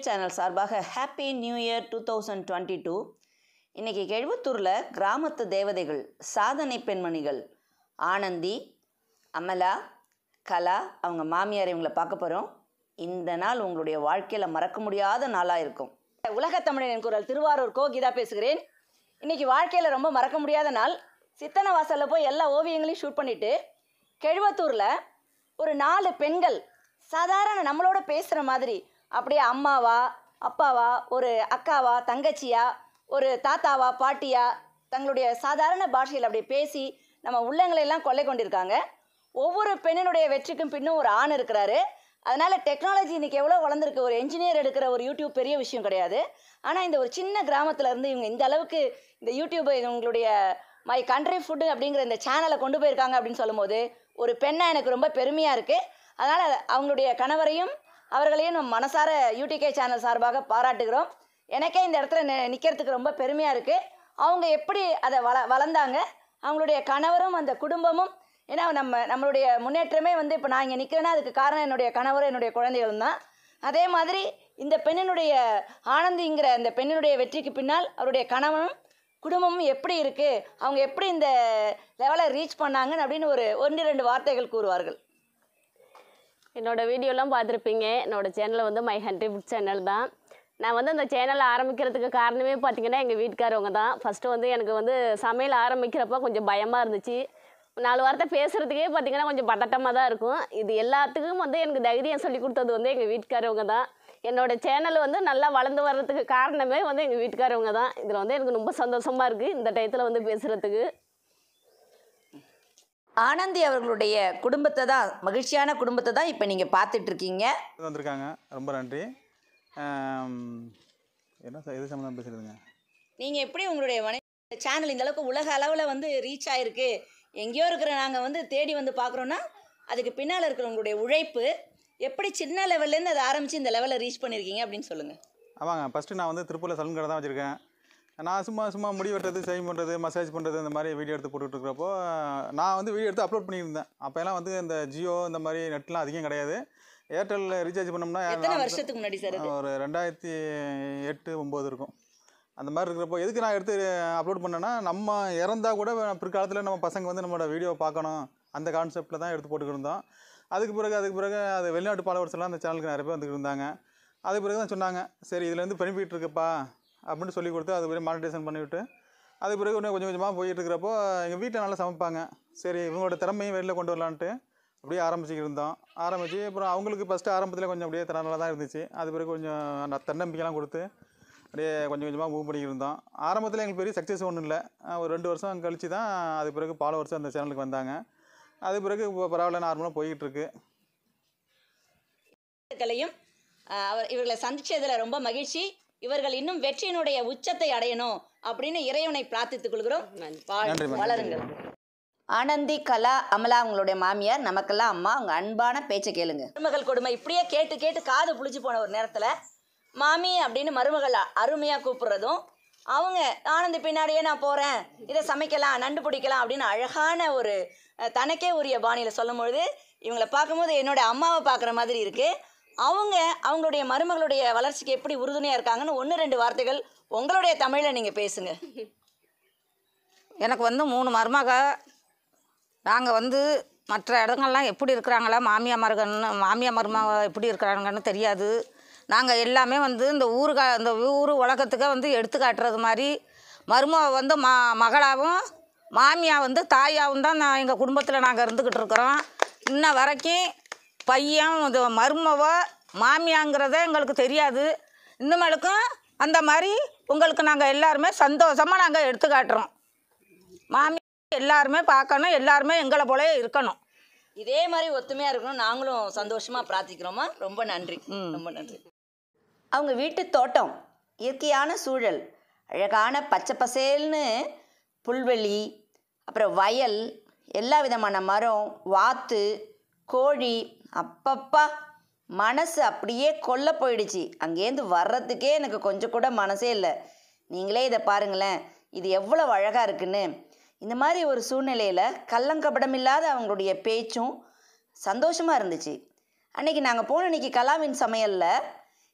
Channel சார்பாக happy new year two thousand twenty two இன்றைக்கி கெழுவத்தூரில் கிராமத்து தேவதைகள் சாதனை பெண்மணிகள் ஆனந்தி அமலா கலா அவங்க மாமியார் இவங்களை பார்க்க போகிறோம் இந்த நாள் உங்களுடைய வாழ்க்கையில் மறக்க முடியாத நாளாக இருக்கும் உலகத் தமிழனின் குரல் திருவாரூர் கோ கீதா பேசுகிறேன் இன்னைக்கு வாழ்க்கையில் ரொம்ப மறக்க முடியாத நாள் சித்தனை வாசலில் போய் எல்லா ஓவியங்களையும் ஷூட் பண்ணிட்டு கெழுவத்தூரில் ஒரு நாலு பெண்கள் சாதாரண நம்மளோட பேசுகிற மாதிரி அப்படியே அம்மாவா அப்பாவா ஒரு அக்காவா தங்கச்சியா ஒரு தாத்தாவா பாட்டியா தங்களுடைய சாதாரண பாஷையில் அப்படியே பேசி நம்ம உள்ளங்களை எல்லாம் கொள்ளை கொண்டிருக்காங்க ஒவ்வொரு பெண்ணினுடைய வெற்றிக்கும் பின்னும் ஒரு ஆண் இருக்கிறாரு அதனால டெக்னாலஜி இன்னைக்கு எவ்வளோ வளர்ந்துருக்கு ஒரு என்ஜினியர் எடுக்கிற ஒரு யூடியூப் பெரிய விஷயம் கிடையாது ஆனால் இந்த ஒரு சின்ன கிராமத்துல இருந்து இவங்க இந்த அளவுக்கு இந்த யூடியூப் இவங்களுடைய மை கண்ட்ரி ஃபுட்டு அப்படிங்கிற இந்த சேனலை கொண்டு போயிருக்காங்க அப்படின்னு சொல்லும்போது ஒரு பெண்ணாக எனக்கு ரொம்ப பெருமையாக இருக்குது அதனால் அவங்களுடைய கணவரையும் அவர்களையும் நம்ம மனசார யூடிகே சேனல் சார்பாக பாராட்டுகிறோம் எனக்கே இந்த இடத்துல நி- நிக்கிறதுக்கு ரொம்ப பெருமையாக இருக்குது அவங்க எப்படி அதை வள வளர்ந்தாங்க அவங்களுடைய கணவரும் அந்த குடும்பமும் ஏன்னா நம்ம நம்மளுடைய முன்னேற்றமே வந்து இப்போ நான் இங்கே நிற்கிறேன்னா அதுக்கு காரணம் என்னுடைய கணவரும் என்னுடைய குழந்தைகளும் தான் அதே மாதிரி இந்த பெண்ணினுடைய ஆனந்திங்கிற இந்த பெண்ணினுடைய வெற்றிக்கு பின்னால் அவருடைய கணவனும் குடும்பமும் எப்படி இருக்குது அவங்க எப்படி இந்த லெவலை ரீச் பண்ணாங்கன்னு அப்படின்னு ஒரு ஒன்று ரெண்டு வார்த்தைகள் கூறுவார்கள் என்னோட வீடியோலாம் பார்த்துருப்பீங்க என்னோட சேனல் வந்து மை ஹண்ட்ரி புக் சேனல் தான் நான் வந்து அந்த சேனலை ஆரம்பிக்கிறதுக்கு காரணமே பார்த்தீங்கன்னா எங்கள் வீட்டுக்காரவங்க தான் ஃபஸ்ட்டு வந்து எனக்கு வந்து சமையல் ஆரம்பிக்கிறப்ப கொஞ்சம் பயமாக இருந்துச்சு நாலு வார்த்தை பேசுகிறதுக்கே பார்த்தீங்கன்னா கொஞ்சம் பதட்டமாக தான் இருக்கும் இது எல்லாத்துக்கும் வந்து எனக்கு தைரியம் சொல்லி கொடுத்தது வந்து எங்கள் வீட்டுக்காரவங்க தான் என்னோட சேனல் வந்து நல்லா வளர்ந்து வர்றதுக்கு காரணமே வந்து எங்கள் வீட்டுக்காரவங்க தான் இதில் வந்து எனக்கு ரொம்ப சந்தோஷமாக இருக்குது இந்த டயத்தில் வந்து பேசுகிறதுக்கு ஆனந்தி அவர்களுடைய குடும்பத்தை தான் மகிழ்ச்சியான குடும்பத்தை தான் இப்போ நீங்கள் பார்த்துட்டு இருக்கீங்க வந்திருக்காங்க ரொம்ப நன்றி ஆம், என்ன சார் எது சம்மந்தம் பேசுகிறதுங்க நீங்கள் எப்படி உங்களுடைய மனை சேனல் இந்த அளவுக்கு உலக அளவில் வந்து ரீச் ஆயிருக்கு எங்கேயோ இருக்கிற நாங்கள் வந்து தேடி வந்து பார்க்குறோன்னா அதுக்கு பின்னால் இருக்கிற உங்களுடைய உழைப்பு எப்படி சின்ன லெவல்லேருந்து அதை ஆரம்பித்து இந்த லெவலில் ரீச் பண்ணியிருக்கீங்க அப்படின்னு சொல்லுங்கள் ஆமாங்க ஃபஸ்ட்டு நான் வந்து திருப்பூரில் சலூன் கடை தான் வச்சுருக்கேன் நான் சும்மா சும்மா முடி வெட்டுறது செய்ம் பண்ணுறது மசாஜ் பண்ணுறது இந்த மாதிரி வீடியோ எடுத்து போட்டுட்டு இருக்கிறப்போ நான் வந்து வீடியோ எடுத்து அப்லோட் பண்ணியிருந்தேன் அப்போ எல்லாம் வந்து இந்த ஜியோ இந்த மாதிரி நெட்லாம் அதிகம் கிடையாது ஏர்டெல்லில் ரீசார்ஜ் பண்ணோம்னா எத்தனை நான் வருஷத்துக்கு முன்னாடி சார் அது ஒரு ரெண்டாயிரத்தி எட்டு ஒம்பது இருக்கும் அந்த மாதிரி இருக்கிறப்போ எதுக்கு நான் எடுத்து அப்லோட் பண்ணேன்னா நம்ம இறந்தா கூட பிற்காலத்தில் நம்ம பசங்க வந்து நம்மளோட வீடியோ பார்க்கணும் அந்த கான்செப்டில் தான் எடுத்து போட்டுக்கிட்டு இருந்தோம் அதுக்கு பிறகு அதுக்கு பிறகு அது வெளிநாட்டு followers எல்லாம் அந்த சேனலுக்கு நிறைய பேர் வந்துட்டு இருந்தாங்க அதுக்கு பிறகு தான் சொன்னாங்க சரி இதுலேருந்து பெனிஃபிட் இருக்குப்பா அப்படின்னு சொல்லி கொடுத்து அது பிறகு மானிட்டேஷன் பண்ணிவிட்டு அதுக்கு பிறகு இன்னும் கொஞ்சம் கொஞ்சமாக போயிட்டு இருக்கிறப்போ எங்கள் வீட்டில் நல்லா சமைப்பாங்க சரி இவங்களோட திறமையும் வெளியில் கொண்டு வரலான்ட்டு அப்படியே ஆரம்பிச்சுக்கிட்டு இருந்தோம் ஆரம்பித்து அப்புறம் அவங்களுக்கு ஃபஸ்ட்டு ஆரம்பத்தில் கொஞ்சம் அப்படியே திறனால தான் இருந்துச்சு அது பிறகு கொஞ்சம் அந்த தன்னம்பிக்கைலாம் கொடுத்து அப்படியே கொஞ்சம் கொஞ்சமாக மூவ் பண்ணிக்கிட்டு இருந்தோம் ஆரம்பத்தில் எங்களுக்கு பெரிய சக்ஸஸ் ஒன்றும் இல்லை ஒரு ரெண்டு வருஷம் கழிச்சு தான் அது பிறகு ஃபாலோவர்ஸ் அந்த சேனலுக்கு வந்தாங்க அது பிறகு இப்போ பரவாயில்ல நார்மலாக போய்கிட்டு இருக்கு வாழ்த்துக்களையும் ஆஹ், அவர் இவர்களை சந்திச்சதுல ரொம்ப மகிழ்ச்சி இவர்கள் இன்னும் வெற்றியினுடைய உச்சத்தை அடையணும் அப்படின்னு இறைவனை பிரார்த்தித்துக் கொள்கிறோம் வாழ்- நன்றி, மேம். வளருங்கள் ஆனந்தி கலா அமலா அவங்களுடைய மாமியார் நமக்கெல்லாம் அம்மா அவங்க அன்பான பேச்சை கேளுங்க மருமகள் கொடுமை இப்படியே கேட்டு கேட்டு காது புளிச்சு போன ஒரு நேரத்தில் மாமி அப்படின்னு மருமகள் அருமையாக கூப்பிடுறதும் அவங்க ஆனந்தி பின்னாடியே நான் போகிறேன் இதை சமைக்கலாம் நண்டு பிடிக்கலாம் அப்படின்னு அழகான ஒரு அஹ், தனக்கே உரிய பாணியில் சொல்லும் பொழுது இவங்களை பார்க்கும்போது என்னோட அம்மாவை பார்க்குற மாதிரி இருக்குது அவங்க அவங்களுடைய மருமகளுடைய வளர்ச்சிக்கு எப்படி உறுதுணையாக இருக்காங்கன்னு ஒன்று ரெண்டு வார்த்தைகள் உங்களுடைய தமிழில் நீங்கள் பேசுங்க எனக்கு வந்து மூணு மருமக நாங்கள் வந்து மற்ற இடங்கள்லாம் எப்படி இருக்கிறாங்களா மாமியார் மருகன்னு மாமியார் மருமக எப்படி இருக்கிறாங்கன்னு தெரியாது நாங்கள் எல்லாமே வந்து இந்த ஊருக இந்த ஊர் உலகத்துக்கு வந்து எடுத்து காட்டுறது மாதிரி மருமக வந்து மா மகளாகவும் மாமியா வந்து தாயாகவும் தான் நான் எங்கள் குடும்பத்தில் நாங்கள் இருந்துக்கிட்டு இருக்கிறோம் இன்ன வரைக்கும் பையன் இது மருமவ மாமியாங்கிறதே எங்களுக்கு தெரியாது இன்னுமேலுக்கும் அந்த மாதிரி உங்களுக்கு நாங்கள் எல்லாருமே சந்தோஷமாக நாங்கள் எடுத்து காட்டுறோம் மாமி எல்லாருமே பார்க்கணும் எல்லாருமே எங்களை போலவே இருக்கணும் இதே மாதிரி ஒத்துமையாக இருக்கணும் நாங்களும் சந்தோஷமாக பிரார்த்திக்கிறோமா ரொம்ப நன்றி ரொம்ப நன்றி அவங்க வீட்டு தோட்டம் இயற்கையான சூழல் அழகான பச்சை பசேல்னு புல்வெளி அப்புறம் வயல் எல்லா விதமான மரம் வாத்து கோழி அப்பப்பா மனசு அப்படியே கொல்ல போயிடுச்சு அங்கேருந்து வர்றதுக்கே எனக்கு கொஞ்சம் கூட மனசே இல்லை நீங்களே இதை பாருங்களேன் இது எவ்வளோ அழகாக இருக்குன்னு இந்த மாதிரி ஒரு சூழ்நிலையில் கள்ளங்கபடமில்லாத அவங்களுடைய பேச்சும் சந்தோஷமாக இருந்துச்சு அன்னைக்கு நாங்கள் போன அன்னைக்கு கலாவின் சமையலில்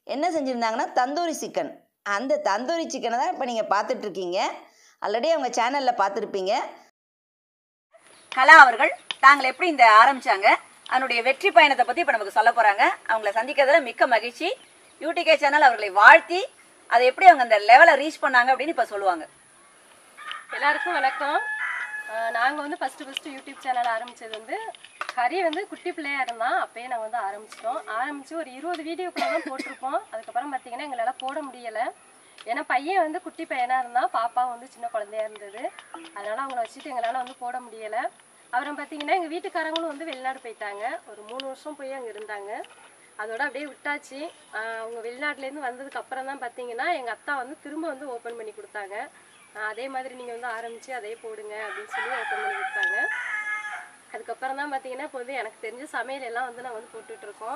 என்ன செஞ்சுருந்தாங்கன்னா தந்தூரி சிக்கன் அந்த தந்தூரி சிக்கனை தான் இப்போ நீங்கள் பார்த்துட்ருக்கீங்க ஆல்ரெடி அவங்க சேனலில் பார்த்துருப்பீங்க கலா அவர்கள் தாங்கள் எப்படி இந்த ஆரம்பிச்சாங்க அதனுடைய வெற்றி பயணத்தை பத்தி இப்ப நமக்கு சொல்ல போறாங்க அவங்கள சந்திக்கிறதுல மிக்க மகிழ்ச்சி யூடிகே சேனல் அவர்களை வாழ்த்தி அதை எப்படி அவங்க அந்த லெவலை ரீச் பண்ணாங்க அப்படின்னு இப்ப சொல்லுவாங்க எல்லாருக்கும் வணக்கம் நாங்கள் வந்து ஃபஸ்ட்டு ஃபஸ்ட்டு யூடியூப் சேனல் ஆரம்பித்தது வந்து ஹரி வந்து குட்டி பிள்ளையா இருந்தான் அப்பயே நாங்கள் வந்து ஆரம்பிச்சிட்டோம் ஆரம்பித்து ஒரு இருபது வீடியோக்குள்ள தான் போட்டிருப்போம் அதுக்கப்புறம் பார்த்தீங்கன்னா எங்களால் போட முடியலை ஏன்னா பையன் வந்து குட்டி பையனாக இருந்தான் பாப்பா வந்து சின்ன குழந்தையா இருந்தது அதனால் அவங்கள வச்சுட்டு எங்களால் வந்து போட முடியலை அப்புறம் பார்த்தீங்கன்னா எங்கள் வீட்டுக்காரங்களும் வந்து வெளிநாடு போயிட்டாங்க ஒரு மூணு வருஷம் போய் அங்கே இருந்தாங்க அதோட அப்படியே விட்டாச்சு ஆஹ் அவங்க வெளிநாட்டிலேருந்து வந்ததுக்கு அப்புறம் தான் பார்த்தீங்கன்னா எங்கள் அத்தா வந்து திரும்ப வந்து ஓப்பன் பண்ணி கொடுத்தாங்க ஆஹ் அதே மாதிரி நீங்கள் வந்து ஆரம்பித்து அதே போடுங்க அப்படின்னு சொல்லி ஓப்பன் பண்ணி கொடுத்தாங்க அதுக்கப்புறம் தான் பார்த்தீங்கன்னா இப்போ வந்து எனக்கு தெரிஞ்ச சமையல் எல்லாம் வந்து நாங்கள் வந்து போட்டுட்டு இருக்கோம்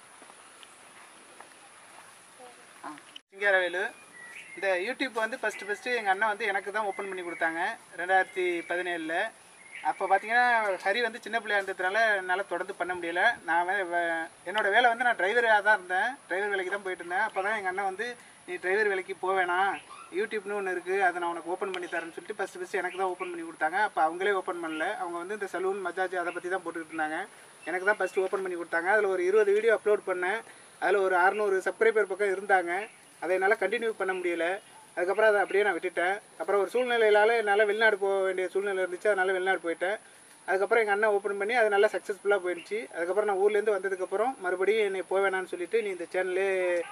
சிங்காரவேலு இந்த யூடியூப் வந்து ஃபஸ்ட்டு ஃபஸ்ட்டு எங்கள் அண்ணன் வந்து எனக்கு தான் ஓப்பன் பண்ணி கொடுத்தாங்க ரெண்டாயிரத்தி பதினேழில் அப்போ பார்த்தீங்கன்னா ஹரி வந்து சின்ன பிள்ளையா இருந்ததுனால என்னால் தொடர்ந்து பண்ண முடியல நான் வே- வே- என்னோட வேலை வந்து நான் டிரைவராக தான் இருந்தேன் டிரைவர் வேலைக்கு தான் போயிட்டு இருந்தேன் அப்போ தான் எங்கள் அண்ணன் வந்து நீ டிரைவர் வேலைக்கு போக வேணாம் யூடியூப்னு ஒன்று இருக்குது அதை நான் உனக்கு ஓப்பன் பண்ணி தரேன்னு சொல்லிட்டு ஃபஸ்ட்டு ஃபஸ்ட்டு எனக்கு தான் ஓப்பன் பண்ணி கொடுத்தாங்க அப்போ அவங்களே ஓப்பன் பண்ணல அவங்க வந்து இந்த சலூன் மஜாஜ் அதை பற்றி தான் போட்டுக்கிட்டு இருந்தாங்க எனக்கு தான் ஃபஸ்ட்டு ஓப்பன் பண்ணி கொடுத்தாங்க அதில் ஒரு இருபது வீடியோ அப்லோட் பண்ணேன் அதில் ஒரு அறநூறு சப்ஸ்கிரைபர் பக்கம் இருந்தாங்க அதை என்னால் கண்டினியூ பண்ண முடியல அதுக்கப்புறம் அதை அப்படியே நான் விட்டுட்டேன் அப்புறம் ஒரு சூழ்நிலையிலால என்னால் வெளிநாடு போக வேண்டிய சூழ்நிலை இருந்துச்சு அதனால் வெளிநாடு போயிட்டேன் அதுக்கப்புறம் எங்கள் அண்ணன் ஓப்பன் பண்ணி அது நல்லா சக்ஸஸ்ஃபுல்லாக போயிடுச்சு அதுக்கப்புறம் நான் ஊர்லேருந்து வந்ததுக்கப்புறம் மறுபடியும் என்னை போக வேணாம்னு சொல்லிட்டு நீ இந்த சேனலே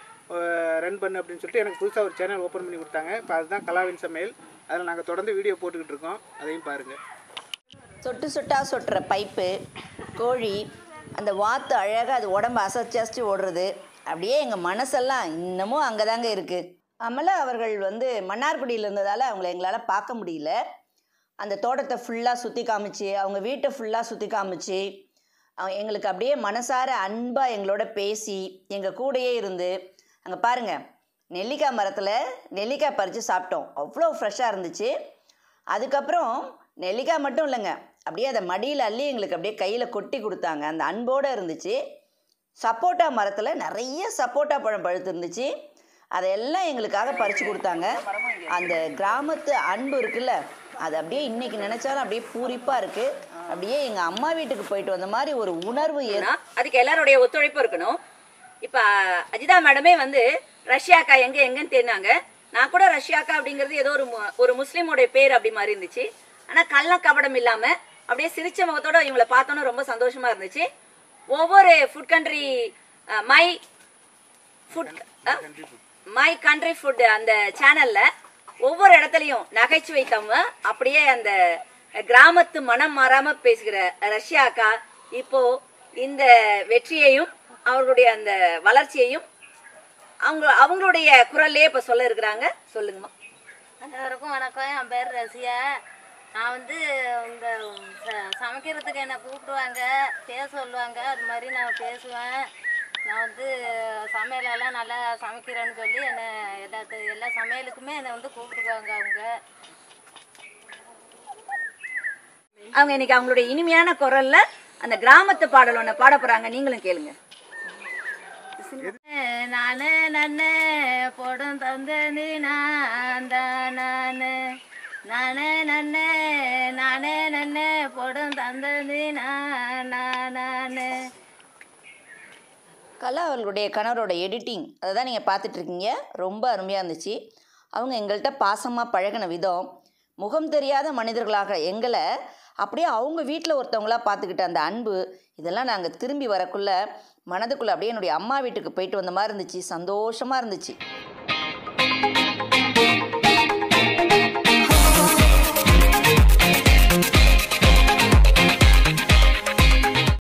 ரன் பண்ணு அப்படின்னு சொல்லிட்டு எனக்கு புதுசாக ஒரு சேனல் ஓப்பன் பண்ணி கொடுத்தாங்க இப்போ அதுதான் கலாவின் சமையல் அதில் நாங்கள் தொடர்ந்து வீடியோ போட்டுக்கிட்டு இருக்கோம் அதையும் பாருங்கள் சொட்டு சொட்டா சொட்டுற பைப்பு கோழி அந்த வாத்து அழகாக அது உடம்பு அசைச்சு அசைச்சு ஓடுறது அப்படியே எங்கள் மனசெல்லாம் இன்னமும் அங்கே தாங்க இருக்குது அமலா அவர்கள் வந்து மன்னார்குடியில் இருந்ததால் அவங்கள எங்களால் பார்க்க முடியல அந்த தோட்டத்தை ஃபுல்லாக சுற்றி காமிச்சு அவங்க வீட்டை ஃபுல்லாக சுற்றி காமிச்சு அவங்க எங்களுக்கு அப்படியே மனசார அன்பாக எங்களோட பேசி எங்கள் கூடயே இருந்து அங்கே பாருங்கள் நெல்லிக்காய் மரத்தில் நெல்லிக்காய் பறித்து சாப்பிட்டோம் அவ்வளோ ஃப்ரெஷ்ஷாக இருந்துச்சு அதுக்கப்புறம் நெல்லிக்காய் மட்டும் இல்லைங்க அப்படியே அதை மடியில் அள்ளி எங்களுக்கு அப்படியே கையில் கொட்டி கொடுத்தாங்க அந்த அன்போடு இருந்துச்சு சப்போட்டா மரத்தில் நிறைய சப்போட்டா பழம் பழுத்து இருந்துச்சு அதையெல்லாம் எங்களுக்காக பறித்து கொடுத்தாங்க அந்த கிராமத்து அன்பு இருக்குல்ல அது அப்படியே இன்னைக்கு நினச்சாலும் அப்படியே பூரிப்பாக இருக்குது அப்படியே எங்கள் அம்மா வீட்டுக்கு போயிட்டு வந்த மாதிரி ஒரு உணர்வு ஏ ஆனா, அதுக்கு எல்லாருடைய ஒத்துழைப்பு இருக்கணும் இப்ப அஜிதா மேடமே வந்து ரஷ்யாக்கா எங்க எங்கன்னு தேடினாங்க நான் கூட ரஷ்யாக்கா அப்படிங்கிறது ஏதோ ஒரு மு- ஒரு முஸ்லீமோடைய பேர் அப்படி மாதிரி இருந்துச்சு ஆனா கள்ள கபடம் இல்லாம அப்படியே சிரிச்ச முகத்தோட இவங்களை பார்த்தோன்னே ரொம்ப சந்தோஷமா இருந்துச்சு ஒவ்வொரு food country my food my country food அந்த சேனல்ல ஒவ்வொரு இடத்துலையும் நகைச்சுவை தம்ம அப்படியே அந்த கிராமத்து மனம் மாறாம பேசுகிற ரஷ்யா அக்கா இப்போ இந்த வெற்றியையும் அவர்களுடைய அந்த வளர்ச்சியையும் அவங்க அவங்களுடைய குரல்லே இப்ப சொல்ல இருக்கிறாங்க சொல்லுங்கம்மா அனைவருக்கும் வணக்கம் என் பேர் ரசியா நான் வந்து இந்த ச- சமைக்கிறதுக்கு என்னை கூப்பிடுவாங்க பேச சொல்லுவாங்க அது மாதிரி நான் பேசுவேன் நான் வந்து சமையலெல்லாம் நல்லா சமைக்கிறேன்னு சொல்லி என்னை எல்லாத்து எல்லா சமையலுக்குமே என்னை வந்து கூப்பிடுவாங்க அவங்க அவங்க இன்னைக்கு அவங்களுடைய இனிமையான குரல்ல அந்த கிராமத்து பாடல் ஒண்ணு பாட போறாங்க நீங்களும் கேளுங்க நானே நன்னே போடும் தந்தது நான் தான் நானு நானே நன்னே நானே நன்னே போடும் தந்தது நான் நான் நானு கலா அவர்களுடைய கணவரோட எடிட்டிங் அதை தான் நீங்கள் பார்த்துட்ருக்கீங்க ரொம்ப அருமையாக இருந்துச்சு அவங்க எங்கள்கிட்ட பாசமாக பழகின விதம் முகம் தெரியாத மனிதர்களாக எங்களை அப்படியே அவங்க வீட்டில் ஒருத்தவங்களா பார்த்துக்கிட்ட அந்த அன்பு இதெல்லாம் நாங்கள் திரும்பி வரக்குள்ள மனதுக்குள்ளே அப்படியே என்னுடைய அம்மா வீட்டுக்கு போயிட்டு வந்த மாதிரி இருந்துச்சு சந்தோஷமாக இருந்துச்சு